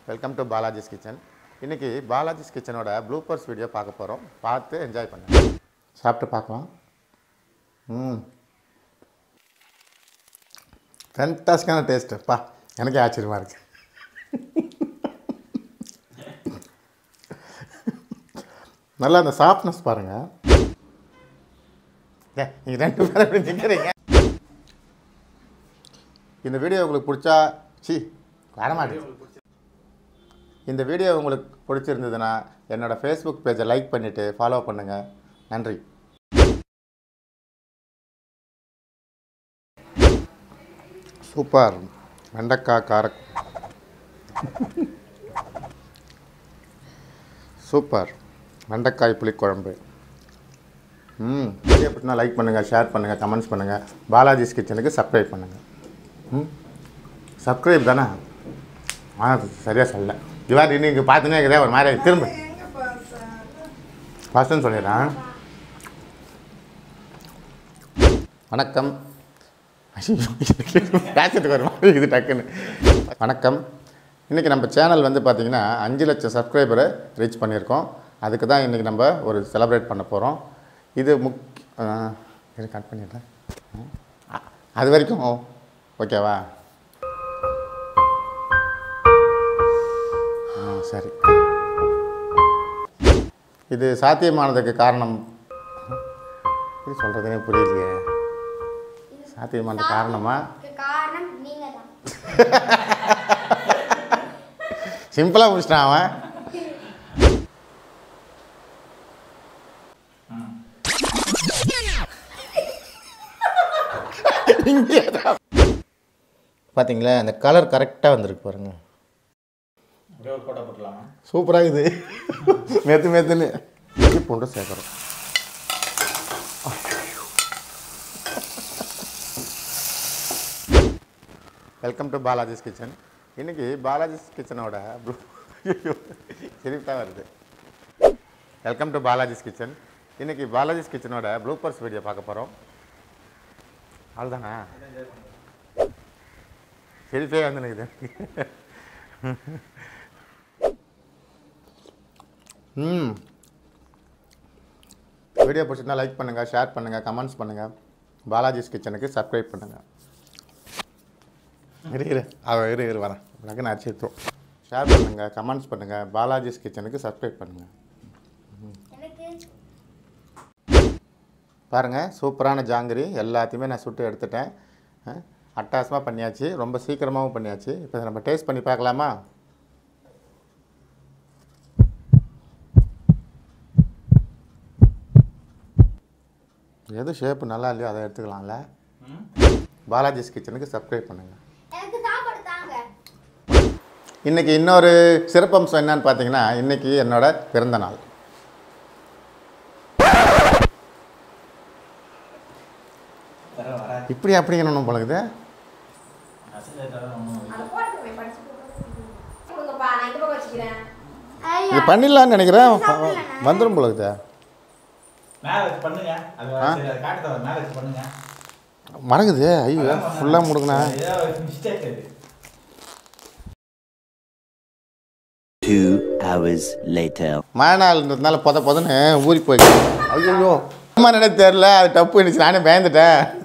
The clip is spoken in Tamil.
வெல்கம் டு பாலாஜிஸ் கிச்சன் இன்றைக்கி பாலாஜிஸ் கிச்சனோட ப்ளூப்பர்ஸ் வீடியோ பார்க்க போகிறோம் பார்த்து என்ஜாய் பண்ணுங்க சாப்பிட்டு பார்க்கலாம் ம் ஃபேன்டாஸ்டிக்கான டேஸ்ட்டு பா எனக்கே ஆச்சரியமாக இருக்கு நல்லா அந்த சாஃப்ட்னஸ் பாருங்கள் ஏ நீங்கள் ரெண்டு பேரும் எப்படி நிற்கிறீங்க இந்த வீடியோ உங்களுக்கு பிடிச்சா சி வரமாட்டேன் இந்த வீடியோ உங்களுக்கு பிடிச்சிருந்ததுன்னா என்னோடய ஃபேஸ்புக் பேஜை லைக் பண்ணிவிட்டு ஃபாலோ பண்ணுங்கள் நன்றி சூப்பர் வெண்டைக்காய் கார சூப்பர் வெண்டைக்காய் புளிக்குழம்பு ம் வீடியோ பிடிச்சினா லைக் பண்ணுங்கள் ஷேர் பண்ணுங்கள் கமெண்ட்ஸ் பண்ணுங்கள் பாலாஜிஸ் கிச்சனுக்கு சப்ஸ்கிரைப் பண்ணுங்கள் ம் சப்ஸ்கிரைப் தானே ஆ சரியாக சொல்லல இவார் இன்னைக்கு பார்த்துனே இருக்குதே ஒரு மாதிரி திரும்ப ஃபஸ்ட்டுன்னு சொல்லிடுறேன் வணக்கம் பேசிட்டு வருமா இது டக்குன்னு வணக்கம் இன்றைக்கி நம்ம சேனல் வந்து பார்த்திங்கன்னா அஞ்சு லட்சம் சப்ஸ்கிரைபரை ரீச் பண்ணியிருக்கோம் அதுக்கு தான் இன்றைக்கி நம்ம ஒரு செலிப்ரேட் பண்ண போகிறோம் இது முக் இது கட் பண்ணிடுறேன் ஆ, அது வரைக்கும் ஓகேவா ஆ சரி இது சாத்தியமானதுக்கு காரணம் எப்படி சொல்கிறதுனே புரியலையே சாத்தியமானது காரணமா இதுக்கு காரணம் நீங்க தான் சிம்பிளாக முடிச்சிட்டான் அவன் பார்த்தீங்களா அந்த கலர் கரெக்டாக வந்திருக்கு பாருங்க அப்படியே ஒரு போட்டோ போட்டுலாமா சூப்பராக இது மெத்து மெத்துன்னு இஞ்சி பூண்டு சேர்க்குறோம் வெல்கம் டு பாலாஜிஸ் கிச்சன் இன்னைக்கு பாலாஜிஸ் கிச்சனோட சிரிப்பு தான் வருது வெல்கம் டு பாலாஜிஸ் கிச்சன் இன்னைக்கு பாலாஜிஸ் கிச்சனோட ப்ளூப்பர்ஸ் வீடியோ பார்க்க போகிறோம் அவ்வளோதானா சிரிப்பே வந்து நிற்குது ம் வீடியோ பிடிச்சிருந்தா லைக் பண்ணுங்கள் ஷேர் பண்ணுங்கள் கமெண்ட்ஸ் பண்ணுங்கள் பாலாஜிஸ் கிச்சனுக்கு சப்ஸ்கிரைப் பண்ணுங்கள் இரு இரு அவன் இரு இரு வரேன் உனக்கு நான் அடிச்சு எடுத்துரும் ஷேர் பண்ணுங்கள் கமெண்ட்ஸ் பண்ணுங்கள் பாலாஜிஸ் கிச்சனுக்கு சப்ஸ்கிரைப் பண்ணுங்கள் எனக்கு பாருங்கள் சூப்பரான ஜாங்கிரி எல்லாத்தையுமே நான் சுட்டு எடுத்துட்டேன் அஹ், அட்டகாசமாக பண்ணியாச்சு ரொம்ப சீக்கிரமாகவும் பண்ணியாச்சு இப்போ நம்ம டேஸ்ட் பண்ணி பார்க்கலாமா எது ஷேப்பு நல்லா இல்லையோ அதை எடுத்துக்கலாம்ல பாலாஜிஸ் கிச்சனுக்கு சப்ஸ்கிரைப் பண்ணுங்கள் எனக்கு சாப்பாடு தாங்க இன்றைக்கி இன்னொரு சிறப்பம்சம் என்னன்னு பார்த்தீங்கன்னா இன்றைக்கி என்னோட பிறந்த நாள் தர வராது இப்படி அப்படிங்கணும் பழகுது அசல் தர ஒன்றும் அதை போட்டு போய் படிச்சு கொடுங்கப்பா நான் இந்த பக்கம் வச்சுக்கிறேன் இது பண்ணிடலான்னு நினைக்கிறேன் வந்துடும் பழகுது மேலே வச்சு பண்ணுங்க அது ஆ? சரி அதை காட்டு தவிர மேலே வச்சு பண்ணுங்க மறக்குது ஐயோ ஃபுல்லாக முடுங்கண்ணா ஏதோ மிஸ்டேக் அது Two hours later. மழை நாள்ன்றதுனால பொத பொதன்னு ஊறி போயிடுச்சு ஐயோ அம்மா நினைச்சு தெரில அது டப்பு இருந்துச்சு நானே பயந்துட்டேன்